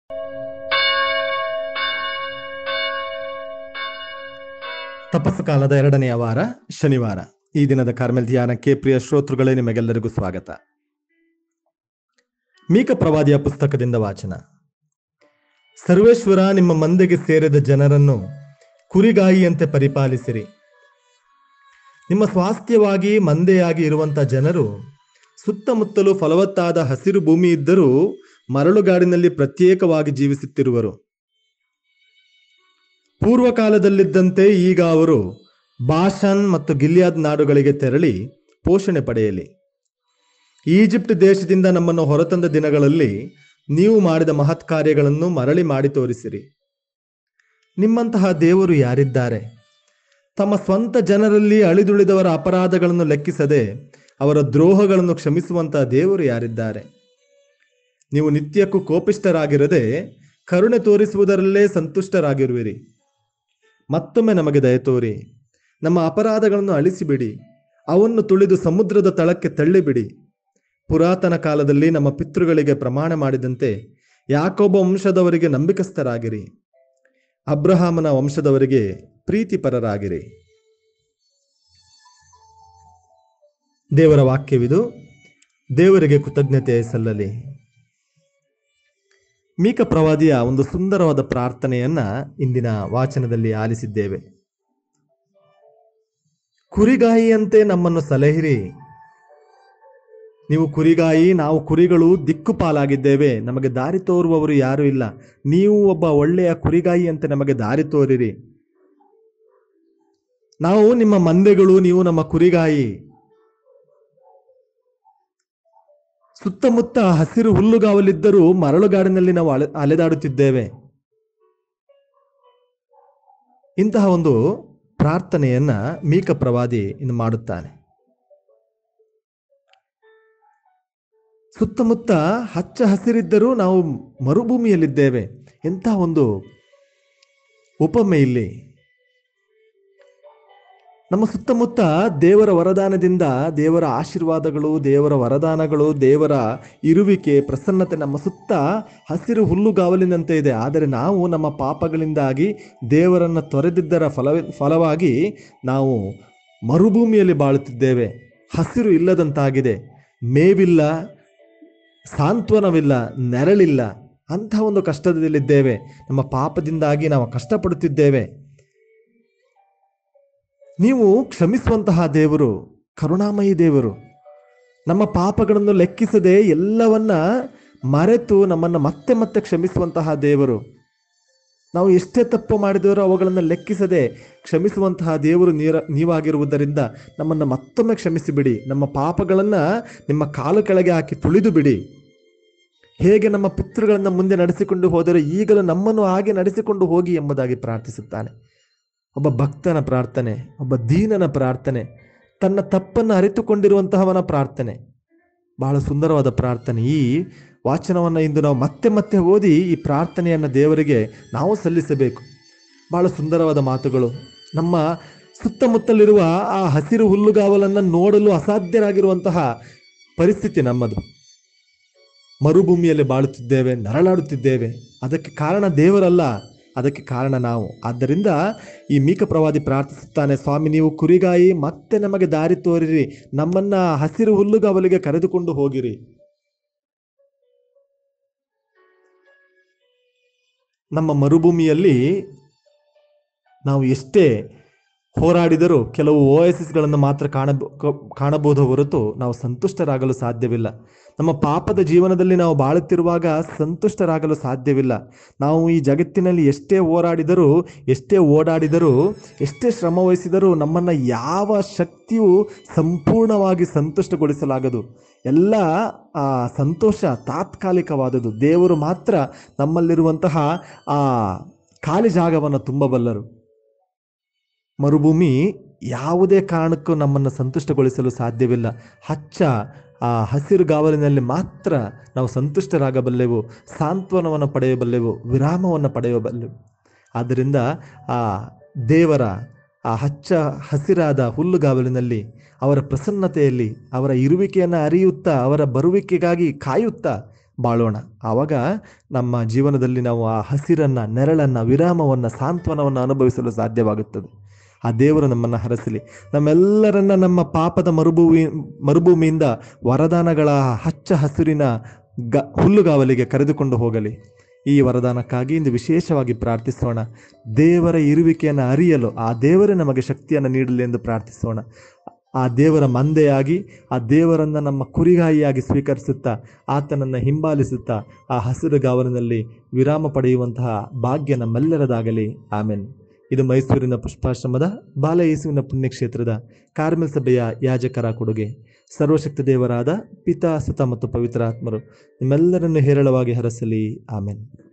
ತಪಸ್ಸು ಕಾಲದ ಎರಡನೆಯ ವಾರ ಶನಿವಾರ ಈ ದಿನದ ಕಾರ್ಮೆಲ್ ಧ್ಯಾನಕ್ಕೆ ಪ್ರಿಯ ಶ್ರೋತೃಗಳೇ ನಿಮಗೆಲ್ಲರಿಗೂ ಸ್ವಾಗತ ಮೀಕ ಪ್ರವಾದಿಯ ಪುಸ್ತಕದಿಂದ ವಾಚನ ಸರ್ವೇಶ್ವರ ನಿಮ್ಮ ಮಂದೆಗೆ ಸೇರಿದ ಜನರನ್ನು ಕುರಿಗಾಯಿಯಂತೆ ಪರಿಪಾಲಿಸಿರಿ ನಿಮ್ಮ ಸ್ವಾಸ್ಥ್ಯವಾಗಿ ಮಂದೆಯಾಗಿ ಇರುವಂತ ಜನರು ಸುತ್ತಮುತ್ತಲು ಫಲವತ್ತಾದ ಹಸಿರು ಭೂಮಿ ಇದ್ದರೂ ಮರಳುಗಾಡಿನಲ್ಲಿ ಪ್ರತ್ಯೇಕವಾಗಿ ಜೀವಿಸುತ್ತಿರುವರು ಪೂರ್ವಕಾಲದಲ್ಲಿದ್ದಂತೆ ಈಗ ಅವರು ಬಾಷಾನ್ ಮತ್ತು ಗಿಲಿಯಾದ್ ನಾಡುಗಳಿಗೆ ತೆರಳಿ ಪೋಷಣೆ ಪಡೆಯಲಿ ಈಜಿಪ್ಟ್ ದೇಶದಿಂದ ನಮ್ಮನ್ನು ಹೊರತಂದ ದಿನಗಳಲ್ಲಿ ನೀವು ಮಾಡಿದ ಮಹತ್ ಕಾರ್ಯಗಳನ್ನು ಮರಳಿ ಮಾಡಿ ತೋರಿಸಿರಿ ನಿಮ್ಮಂತಹ ದೇವರು ಯಾರಿದ್ದಾರೆ ತಮ್ಮ ಸ್ವಂತ ಜನರಲ್ಲಿ ಅಳಿದುಳಿದವರ ಅಪರಾಧಗಳನ್ನು ಲೆಕ್ಕಿಸದೆ ಅವರ ದ್ರೋಹಗಳನ್ನು ಕ್ಷಮಿಸುವಂತಹ ದೇವರು ಯಾರಿದ್ದಾರೆ ನೀವು ನಿತ್ಯಕ್ಕೂ ಕೋಪಿಷ್ಠರಾಗಿರದೆ ಕರುಣೆ ತೋರಿಸುವುದರಲ್ಲೇ ಸಂತುಷ್ಟರಾಗಿರುವಿರಿ ಮತ್ತೊಮ್ಮೆ ನಮಗೆ ದಯ ತೋರಿ ನಮ್ಮ ಅಪರಾಧಗಳನ್ನು ಅಳಿಸಿಬಿಡಿ ಅವನ್ನು ತುಳಿದು ಸಮುದ್ರದ ತಳಕ್ಕೆ ತಳ್ಳಿಬಿಡಿ ಪುರಾತನ ಕಾಲದಲ್ಲಿ ನಮ್ಮ ಪಿತೃಗಳಿಗೆ ಪ್ರಮಾಣ ಮಾಡಿದಂತೆ ಯಾಕೊಬ್ಬ ವಂಶದವರಿಗೆ ನಂಬಿಕಸ್ಥರಾಗಿರಿ ಅಬ್ರಹಾಮನ ವಂಶದವರಿಗೆ ಪ್ರೀತಿಪರರಾಗಿರಿ ದೇವರ ವಾಕ್ಯವಿದು ದೇವರಿಗೆ ಕೃತಜ್ಞತೆ ಸಲ್ಲಲಿ ಮೀಕ ಪ್ರವಾದಿಯ ಒಂದು ಸುಂದರವಾದ ಪ್ರಾರ್ಥನೆಯನ್ನ ಇಂದಿನ ವಾಚನದಲ್ಲಿ ಆಲಿಸಿದ್ದೇವೆ ಕುರಿಗಾಯಿಯಂತೆ ನಮ್ಮನ್ನು ಸಲಹಿರಿ ನೀವು ಕುರಿಗಾಯಿ ನಾವು ಕುರಿಗಳು ದಿಕ್ಕುಪಾಲಾಗಿದ್ದೇವೆ ನಮಗೆ ದಾರಿ ತೋರುವವರು ಯಾರು ಇಲ್ಲ ನೀವು ಒಬ್ಬ ಒಳ್ಳೆಯ ಕುರಿಗಾಯಿಯಂತೆ ನಮಗೆ ದಾರಿ ತೋರಿರಿ ನಾವು ನಿಮ್ಮ ಮಂದೆಗಳು ನೀವು ನಮ್ಮ ಕುರಿಗಾಯಿ ಸುತ್ತಮುತ್ತ ಹಸಿರು ಹುಲ್ಲುಗಾವಲಿದ್ದರೂ ಮರಳುಗಾಡಿನಲ್ಲಿ ನಾವು ಅಲೆ ಅಲೆದಾಡುತ್ತಿದ್ದೇವೆ ಇಂತಹ ಒಂದು ಪ್ರಾರ್ಥನೆಯನ್ನ ಮೀಕ ಪ್ರವಾದಿ ಇನ್ನು ಮಾಡುತ್ತಾನೆ ಸುತ್ತಮುತ್ತ ಹಚ್ಚ ಹಸಿರಿದ್ದರೂ ನಾವು ಮರುಭೂಮಿಯಲ್ಲಿದ್ದೇವೆ ಎಂತಹ ಒಂದು ಉಪಮೆ ಇಲ್ಲಿ ನಮ್ಮ ಸುತ್ತಮುತ್ತ ದೇವರ ವರದಾನದಿಂದ ದೇವರ ಆಶೀರ್ವಾದಗಳು ದೇವರ ವರದಾನಗಳು ದೇವರ ಇರುವಿಕೆ ಪ್ರಸನ್ನತೆ ನಮ್ಮ ಸುತ್ತ ಹಸಿರು ಹುಲ್ಲುಗಾವಲಿನಂತೆ ಇದೆ ಆದರೆ ನಾವು ನಮ್ಮ ಪಾಪಗಳಿಂದಾಗಿ ದೇವರನ್ನು ತೊರೆದಿದ್ದರ ಫಲ ಫಲವಾಗಿ ನಾವು ಮರುಭೂಮಿಯಲ್ಲಿ ಬಾಳುತ್ತಿದ್ದೇವೆ ಹಸಿರು ಇಲ್ಲದಂತಾಗಿದೆ ಮೇವಿಲ್ಲ ಸಾಂತ್ವನವಿಲ್ಲ ನೆರಳಿಲ್ಲ ಅಂತಹ ಒಂದು ಕಷ್ಟದಲ್ಲಿದ್ದೇವೆ ನಮ್ಮ ಪಾಪದಿಂದಾಗಿ ನಾವು ಕಷ್ಟಪಡುತ್ತಿದ್ದೇವೆ ನೀವು ಕ್ಷಮಿಸುವಂತಹ ದೇವರು ಕರುಣಾಮಯಿ ದೇವರು ನಮ್ಮ ಪಾಪಗಳನ್ನು ಲೆಕ್ಕಿಸದೆ ಎಲ್ಲವನ್ನ ಮರೆತು ನಮ್ಮನ್ನು ಮತ್ತೆ ಮತ್ತೆ ಕ್ಷಮಿಸುವಂತಹ ದೇವರು ನಾವು ಎಷ್ಟೇ ತಪ್ಪು ಮಾಡಿದವರು ಅವುಗಳನ್ನು ಲೆಕ್ಕಿಸದೆ ಕ್ಷಮಿಸುವಂತಹ ದೇವರು ನೀರ ನೀವಾಗಿರುವುದರಿಂದ ನಮ್ಮನ್ನು ಮತ್ತೊಮ್ಮೆ ಕ್ಷಮಿಸಿಬಿಡಿ ನಮ್ಮ ಪಾಪಗಳನ್ನು ನಿಮ್ಮ ಕಾಲು ಕೆಳಗೆ ಹಾಕಿ ತುಳಿದು ಬಿಡಿ ಹೇಗೆ ನಮ್ಮ ಪಿತೃಗಳನ್ನು ಮುಂದೆ ನಡೆಸಿಕೊಂಡು ಹೋದರೆ ಈಗಲೂ ನಮ್ಮನ್ನು ಹಾಗೆ ನಡೆಸಿಕೊಂಡು ಹೋಗಿ ಎಂಬುದಾಗಿ ಪ್ರಾರ್ಥಿಸುತ್ತಾನೆ ಒಬ್ಬ ಭಕ್ತನ ಪ್ರಾರ್ಥನೆ ಒಬ್ಬ ದೀನನ ಪ್ರಾರ್ಥನೆ ತನ್ನ ತಪ್ಪನ್ನು ಅರಿತುಕೊಂಡಿರುವಂತಹವನ ಪ್ರಾರ್ಥನೆ ಬಹಳ ಸುಂದರವಾದ ಪ್ರಾರ್ಥನೆ ಈ ವಾಚನವನ್ನು ಇಂದು ನಾವು ಮತ್ತೆ ಮತ್ತೆ ಓದಿ ಈ ಪ್ರಾರ್ಥನೆಯನ್ನು ದೇವರಿಗೆ ನಾವು ಸಲ್ಲಿಸಬೇಕು ಬಹಳ ಸುಂದರವಾದ ಮಾತುಗಳು ನಮ್ಮ ಸುತ್ತಮುತ್ತಲಿರುವ ಆ ಹಸಿರು ಹುಲ್ಲುಗಾವಲನ್ನು ನೋಡಲು ಅಸಾಧ್ಯರಾಗಿರುವಂತಹ ಪರಿಸ್ಥಿತಿ ನಮ್ಮದು ಮರುಭೂಮಿಯಲ್ಲಿ ಬಾಳುತ್ತಿದ್ದೇವೆ ನರಳಾಡುತ್ತಿದ್ದೇವೆ ಅದಕ್ಕೆ ಕಾರಣ ದೇವರಲ್ಲ ಅದಕ್ಕೆ ಕಾರಣ ನಾವು ಆದ್ದರಿಂದ ಈ ಮೀಕ ಪ್ರವಾದಿ ಪ್ರಾರ್ಥಿಸುತ್ತಾನೆ ಸ್ವಾಮಿ ನೀವು ಕುರಿಗಾಯಿ ಮತ್ತೆ ನಮಗೆ ದಾರಿ ತೋರಿರಿ ನಮ್ಮನ್ನ ಹಸಿರು ಹುಲ್ಲುಗಾವಲಿಗೆ ಕರೆದುಕೊಂಡು ಹೋಗಿರಿ ನಮ್ಮ ಮರುಭೂಮಿಯಲ್ಲಿ ನಾವು ಎಷ್ಟೇ ಹೋರಾಡಿದರೂ ಕೆಲವು ಓ ಎಸ್ ಎಸ್ಗಳನ್ನು ಮಾತ್ರ ಕಾಣ ಕಾಣಬಹುದು ಹೊರತು ನಾವು ಸಂತುಷ್ಟರಾಗಲು ಸಾಧ್ಯವಿಲ್ಲ ನಮ್ಮ ಪಾಪದ ಜೀವನದಲ್ಲಿ ನಾವು ಬಾಳುತ್ತಿರುವಾಗ ಸಂತುಷ್ಟರಾಗಲು ಸಾಧ್ಯವಿಲ್ಲ ನಾವು ಈ ಜಗತ್ತಿನಲ್ಲಿ ಎಷ್ಟೇ ಹೋರಾಡಿದರೂ ಎಷ್ಟೇ ಓಡಾಡಿದರೂ ಎಷ್ಟೇ ಶ್ರಮ ವಹಿಸಿದರೂ ನಮ್ಮನ್ನು ಯಾವ ಶಕ್ತಿಯು ಸಂಪೂರ್ಣವಾಗಿ ಸಂತುಷ್ಟಗೊಳಿಸಲಾಗದು ಎಲ್ಲ ಆ ಸಂತೋಷ ತಾತ್ಕಾಲಿಕವಾದದ್ದು ದೇವರು ಮಾತ್ರ ನಮ್ಮಲ್ಲಿರುವಂತಹ ಆ ಖಾಲಿ ಜಾಗವನ್ನು ತುಂಬಬಲ್ಲರು ಮರುಭೂಮಿ ಯಾವುದೇ ಕಾರಣಕ್ಕೂ ನಮ್ಮನ್ನು ಸಂತುಷ್ಟಗೊಳಿಸಲು ಸಾಧ್ಯವಿಲ್ಲ ಹಚ್ಚ ಆ ಹಸಿರು ಗಾವಲಿನಲ್ಲಿ ಮಾತ್ರ ನಾವು ಸಂತುಷ್ಟರಾಗಬಲ್ಲೆವು ಸಾಂತ್ವನವನ್ನು ಪಡೆಯಬಲ್ಲೆವು ವಿರಾಮವನ್ನು ಪಡೆಯಬಲ್ಲೆವು ಆದ್ದರಿಂದ ಆ ದೇವರ ಆ ಹಚ್ಚ ಹಸಿರಾದ ಹುಲ್ಲುಗಾವಲಿನಲ್ಲಿ ಅವರ ಪ್ರಸನ್ನತೆಯಲ್ಲಿ ಅವರ ಇರುವಿಕೆಯನ್ನು ಅರಿಯುತ್ತಾ ಅವರ ಬರುವಿಕೆಗಾಗಿ ಕಾಯುತ್ತಾ ಬಾಳೋಣ ಆವಾಗ ನಮ್ಮ ಜೀವನದಲ್ಲಿ ನಾವು ಆ ಹಸಿರನ್ನ ನೆರಳನ್ನ ವಿರಾಮವನ್ನ ಸಾಂತ್ವನವನ್ನು ಅನುಭವಿಸಲು ಸಾಧ್ಯವಾಗುತ್ತದೆ ಆ ದೇವರು ನಮ್ಮನ್ನು ಹರಸಲಿ ನಮ್ಮೆಲ್ಲರನ್ನ ನಮ್ಮ ಪಾಪದ ಮರುಭೂಮಿ ಮರುಭೂಮಿಯಿಂದ ವರದಾನಗಳ ಹಚ್ಚ ಹಸಿರಿನ ಗ ಹುಲ್ಲುಗಾವಲಿಗೆ ಕರೆದುಕೊಂಡು ಹೋಗಲಿ ಈ ವರದಾನಕ್ಕಾಗಿ ಇಂದು ವಿಶೇಷವಾಗಿ ಪ್ರಾರ್ಥಿಸೋಣ ದೇವರ ಇರುವಿಕೆಯನ್ನು ಅರಿಯಲು ಆ ದೇವರೇ ನಮಗೆ ಶಕ್ತಿಯನ್ನು ನೀಡಲಿ ಎಂದು ಪ್ರಾರ್ಥಿಸೋಣ ಆ ದೇವರ ಮಂದೆಯಾಗಿ ಆ ದೇವರನ್ನ ನಮ್ಮ ಕುರಿಗಾಯಿಯಾಗಿ ಸ್ವೀಕರಿಸುತ್ತಾ ಆತನನ್ನು ಹಿಂಬಾಲಿಸುತ್ತಾ ಆ ಹಸಿರು ಗಾವಲಿನಲ್ಲಿ ವಿರಾಮ ಪಡೆಯುವಂತಹ ಭಾಗ್ಯ ನಮ್ಮೆಲ್ಲರದಾಗಲಿ ಆಮೇನ್ ಇದು ಮೈಸೂರಿನ ಪುಷ್ಪಾಶ್ರಮದ ಬಾಲ ಯೇಸುವಿನ ಪುಣ್ಯಕ್ಷೇತ್ರದ ಕಾರ್ಮೆಲ್ ಸಭೆಯ ಯಾಜಕರ ಕೊಡುಗೆ ಸರ್ವಶಕ್ತ ದೇವರಾದ ಪಿತಾ ಸುತ ಮತ್ತು ಪವಿತ್ರ ಆತ್ಮರು ನಿಮ್ಮೆಲ್ಲರನ್ನು ಹೇರಳವಾಗಿ ಹರಸಲಿ ಆಮೇನ್